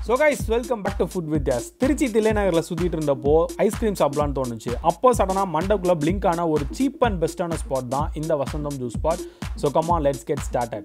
so guys welcome back to food with Yas Trichy தில்லைநகரில் சுற்றிட்டு இருந்தப்போ ஐஸ்கிரீம் சாப்பிடலான்னு தோணுச்சு அப்போ சடனாக மண்டபக்குள்ளே பிளிங்க் ஆன ஒரு சீப் அண்ட் பெஸ்ட்டான ஸ்பாட் தான் இந்த வசந்தம் ஜூஸ் ஸ்பாட் ஸோ கமா லெட்ஸ் கெட் ஸ்டார்டட்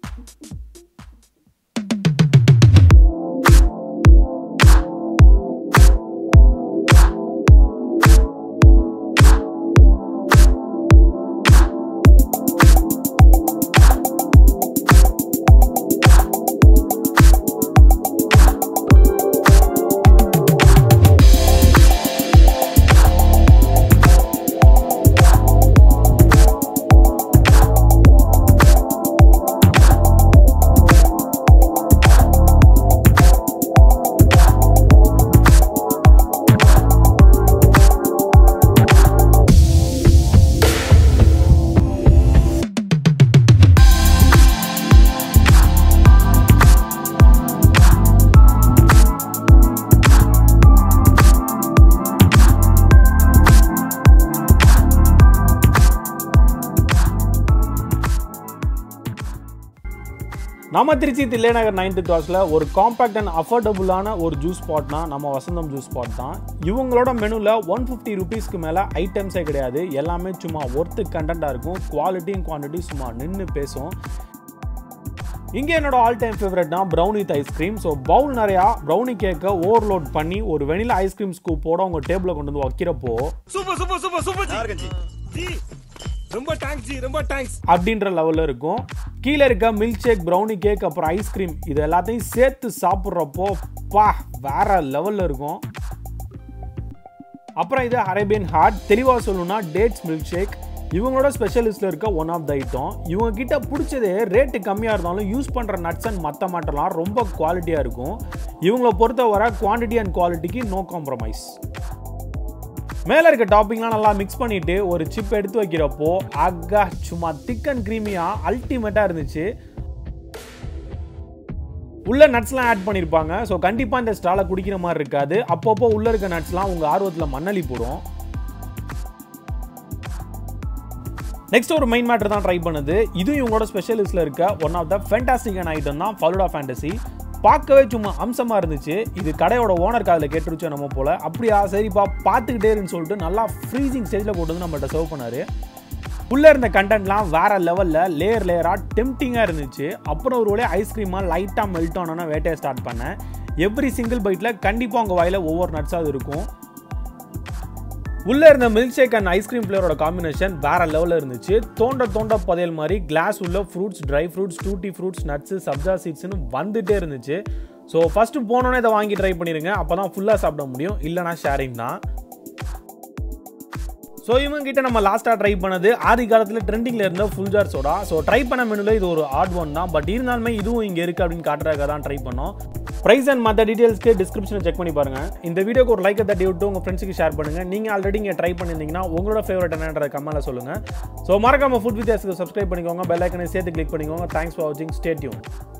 நம்ம திருச்சி தில்லைநகர் நைன்த்து கிளாஸில் ஒரு காம்பேக்ட் அண்ட் அஃபோர்டபுளான ஒரு ஜூஸ் ஸ்பாட்னா நம்ம வசந்தம் ஜூஸ் ஸ்பாட் தான் இவங்களோட மெனுவில் ஒன் ஃபிஃப்டி ருபீஸ்க்கு மேலே ஐட்டம்ஸே கிடையாது எல்லாமே சும்மா ஒர்த்து கண்டென்ட்டாக இருக்கும் குவாலிட்டியும் குவான்டிட்டி சும்மா நின்று பேசும் இங்கே என்னோட ஆல் டைம் ஃபேவரட்னா brownie with ice cream so bowl நிறையா ப்ரௌனி கேக்கை ஓவர்லோட் பண்ணி ஒரு வெனிலா ஐஸ்கிரீம் ஸ்கூப்போட உங்கள் டேபிளில் கொண்டு வந்து வைக்கிறப்போ super super super super ji ji ரொம்ப தேங்க்ஸ் ஜி ரொம்ப தேங்க்ஸ் அப்படின்ற லெவலில் இருக்கும் கீழே இருக்க மில்க் ஷேக் ப்ரௌனி கேக் அப்புறம் ஐஸ்கிரீம் இது எல்லாத்தையும் சேர்த்து சாப்பிட்றப்போ பா வேற லெவலில் இருக்கும் அப்புறம் இது அரேபியன் ஹார்ட் தெளிவாக சொல்லணும்னா டேட்ஸ் மில்க் ஷேக் இவங்களோட ஸ்பெஷலிஸ்டில் இருக்க ஒன் ஆஃப் த ஐட்டம் இவங்க கிட்ட பிடிச்சது ரேட்டு கம்மியாக இருந்தாலும் யூஸ் பண்ணுற நட்ஸ் அண்ட் மற்ற மாட்டெல்லாம் ரொம்ப குவாலிட்டியாக இருக்கும் இவங்கள பொறுத்தவரை குவான்டிட்டி அண்ட் குவாலிட்டிக்கு நோ காம்ப்ரமைஸ் மேலே இருக்க டாப்பிங்லாம் நல்லா மிக்ஸ் பண்ணிட்டு ஒரு சிப் எடுத்து வைக்கிறப்போ அக்கா சும்மா திக் அண்ட் க்ரீமியாக அல்டிமேட்டாக இருந்துச்சு உள்ள நட்ஸ்லாம் ஆட் பண்ணியிருப்பாங்க ஸோ கண்டிப்பாக இந்த ஸ்டாலை குடிக்கிற மாதிரி இருக்காது அப்பப்போ உள்ள இருக்க நட்ஸ்லாம் உங்கள் ஆர்வத்தில் மண்ணலி போடும் நெக்ஸ்ட் ஒரு மெயின் மேட்டர் தான் ட்ரை பண்ணுது இது இவங்களோட ஸ்பெஷலிஸ்ட்ல இருக்க ஒன் ஆஃப் த ஃபேண்டாஸ்டிக்கான ஐட்டம் தான் ஃபலூடா ஃபேண்டசி பார்க்கவே சும்மா அம்சமாக இருந்துச்சு இது கடையோட ஓனர் காதில் கேட்டுருச்சோம் நம்ம போல் அப்படியா சரிப்பா பார்த்துக்கிட்டே இருன்னு சொல்லிட்டு நல்லா ஃப்ரீசிங் ஸ்டேஜில் கொண்டு வந்து நம்மள்ட்ட சர்வ் பண்ணார் உள்ளே இருந்த கண்டென்ட்லாம் வேற லெவலில் லேயர் லேயராக டெம்டிங்காக இருந்துச்சு அப்புறம் ஒரு வழியாக ஐஸ்கிரீமாக லைட்டாக மெல்ட் ஆனோன்னா வேட்டையை ஸ்டார்ட் பண்ணேன் எவ்ரி சிங்கிள் பைட்டில் கண்டிப்பாக உங்கள் வாயில் ஒவ்வொரு நட்ஸாக இருக்கும் உள்ள இருந்த மில்க் ஷேக் அண்ட் ஐஸ்கிரீம் ஃப்ளேவரோட காம்பினேஷன் வேற லெவலில் இருந்துச்சு தோண்ட தோண்ட புதையல் மாதிரி கிளாஸ் உள்ள fruits dry fruits tutti fruits nuts sabja சீட்ஸ்னு வந்துட்டே இருந்துச்சு ஸோ ஃபஸ்ட்டு போனோன்னே இதை வாங்கி ட்ரை பண்ணிடுங்க அப்போ தான் ஃபுல்லாக சாப்பிட முடியும் இல்லைனா ஷேரிங் தான் ஸோ இவங்க கிட்ட நம்ம லாஸ்ட்டாக ட்ரை பண்ணது ஆதி காலத்தில் ட்ரெண்டிங்கில் இருந்த full jar soda so try பண்ண மெனுவில் இது ஒரு ஆட் ஒன் தான் பட் இருந்தாலுமே இதுவும் இங்கே இருக்குது அப்படின்னு காட்டுறதுக்காக தான் ட்ரை பண்ணோம் ப்ரைஸ் அண்ட் மற்ற டீட்டெயில்ஸ்க்கு டிஸ்கிரிப்ஷனில் செக் பண்ணி பாருங்கள் இந்த வீடியோக்கு ஒரு லைக் தட்டி விட்டு உங்கள் ஃப்ரெண்ட்ஸுக்கு ஷேர் பண்ணுங்கள் நீங்கள் ஆல்ரெடி இங்கே ட்ரை பண்ணியிருந்தீங்கன்னா உங்களோட ஃபேவரட் என்னன்ற கமெண்ட்டில் சொல்லுங்கள் ஸோ மறக்காம ஃபுட் வித்தியாசத்துக்கு சப்ஸ்கிரைப் பண்ணிக்கோங்க பெல் ஐக்கனை சேர்த்து கிளிக் பண்ணிக்கோங்க தேங்க்ஸ் ஃபார் வாட்சிங் ஸ்டே டியூன்